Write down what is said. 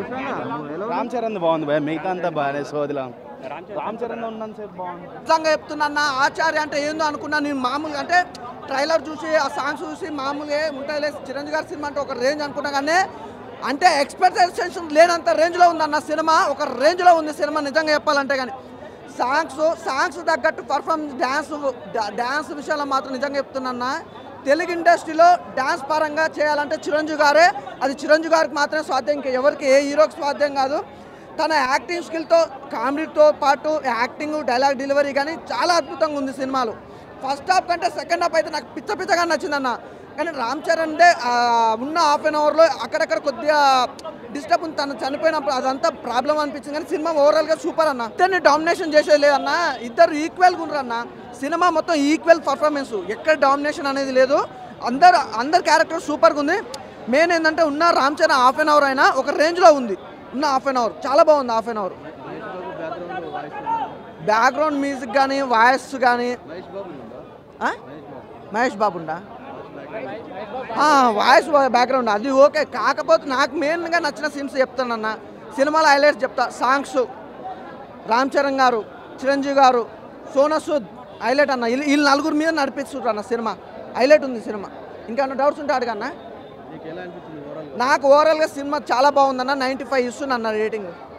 రామ్ చరణ్ బాగుంది భయ మిగతా అంతా బాగానే సోదిలా రామ్ చరణ్ ఉన్నంత సేపు బాగుంది నిజంగా చెప్తున్నా ఆచార్య అంటే ఏందో అనుకున్నా నేను మామూలుగా అంటే ట్రైలర్ చూసి ఆ సాంగ్స్ చూసి మామూలుగా ఉంటుంది చిరంజీవి గారి సినిమా అంటే ఒక రేంజ్ అనుకున్నా కానీ అంటే ఎక్స్పెక్టేషన్ లేనంత రేంజ్లో ఉందన్న సినిమా ఒక రేంజ్లో ఉంది సినిమా నిజంగా చెప్పాలంటే కానీ సాంగ్స్ సాంగ్స్ తగ్గట్టు పర్ఫార్మెన్స్ డ్యాన్స్ డ్యాన్స్ విషయంలో మాత్రం నిజంగా చెప్తున్నా తెలుగు ఇండస్ట్రీలో డ్యాన్స్ పరంగా చేయాలంటే చిరంజీవి గారే అది చిరంజీవి గారికి మాత్రమే సాధ్యం ఇంకా ఎవరికి ఏ హీరోకి సాధ్యం కాదు తన యాక్టింగ్ స్కిల్తో కామెడీతో పాటు యాక్టింగ్ డైలాగ్ డెలివరీ కానీ చాలా అద్భుతంగా ఉంది సినిమాలో ఫస్ట్ హాఫ్ కంటే సెకండ్ హాఫ్ అయితే నాకు పిచ్చ పిచ్చగా నచ్చిందన్న కానీ రామ్ చరణ్ డే ఆ, ఉన్న హాఫ్ అన్ అవర్లో అక్కడక్కడ కొద్దిగా డిస్టర్బ్ ఉంది తను చనిపోయినప్పుడు అదంతా ప్రాబ్లం అనిపించింది కానీ సినిమా ఓవరాల్గా సూపర్ అన్న ఇద్దరిని డామినేషన్ చేసేది లేదన్న ఇద్దరు ఈక్వల్గా ఉండరు అన్న సినిమా మొత్తం ఈక్వల్ పర్ఫార్మెన్స్ ఎక్కడ డామినేషన్ అనేది లేదు అందరు అందరు క్యారెక్టర్ సూపర్గా ఉంది మెయిన్ ఏంటంటే ఉన్న Ram Charan half an hour అయినా ఒక రేంజ్లో ఉంది ఉన్న హాఫ్ అన్ అవర్ చాలా బాగుంది half an hour background music కానీ వాయిస్ కానీ మహేష్ బాబు ఉండా వాయిస్ బ్యాక్గ్రౌండ్ అది ఓకే కాకపోతే నాకు మెయిన్గా నచ్చిన సీన్స్ చెప్తానన్న సినిమాలో హైలైట్స్ చెప్తా సాంగ్స్ రామ్ చరణ్ గారు చిరంజీవి గారు సోనా సూద్ హైలైట్ అన్న వీళ్ళు వీళ్ళు నలుగురు మీద నడిపిస్తుంటారు అన్న సినిమా హైలైట్ ఉంది సినిమా ఇంకా డౌట్స్ ఉంటే అడగన్నా నాకు ఓవరాల్గా సినిమా చాలా బాగుందన్న నైంటీ ఫైవ్ ఇస్తున్నా అన్న రేటింగ్